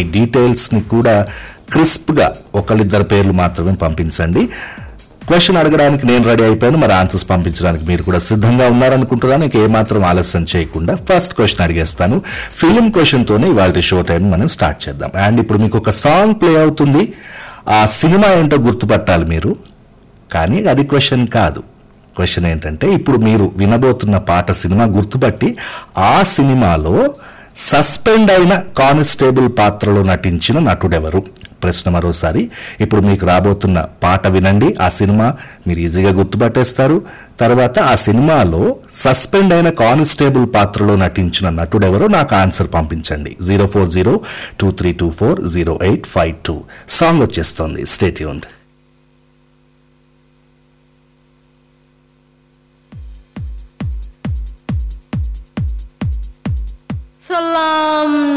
డీటెయిల్స్ని కూడా క్రిస్ప్గా ఒకళ్ళిద్దరు పేర్లు మాత్రమే పంపించండి క్వశ్చన్ అడగడానికి నేను రెడీ అయిపోయాను మరి ఆన్సర్స్ పంపించడానికి మీరు కూడా సిద్ధంగా ఉన్నారనుకుంటున్నాను ఇక ఏమాత్రం ఆలస్యం చేయకుండా ఫస్ట్ క్వశ్చన్ అడిగేస్తాను ఫిలిం క్వశ్చన్తోనే ఇవాళ షో టైం మనం స్టార్ట్ చేద్దాం అండ్ ఇప్పుడు మీకు ఒక సాంగ్ ప్లే అవుతుంది ఆ సినిమా ఏంటో గుర్తుపట్టాలి మీరు కానీ అది క్వశ్చన్ కాదు క్వశ్చన్ ఏంటంటే ఇప్పుడు మీరు వినబోతున్న పాట సినిమా గుర్తుపట్టి ఆ సినిమాలో సస్పెండ్ అయిన కానిస్టేబుల్ పాత్రలో నటించిన నటుడెవరు ప్రశ్న మరోసారి ఇప్పుడు మీకు రాబోతున్న పాట వినండి ఆ సినిమా మీరు ఈజీగా గుర్తుపట్టేస్తారు తర్వాత ఆ సినిమాలో సస్పెండ్ అయిన కానిస్టేబుల్ పాత్రలో నటించిన నటుడెవరో నాకు ఆన్సర్ పంపించండి zero four zero two three two four zero eight five two song వచ్చేస్తుంది స్టేట్ యూన్ Salam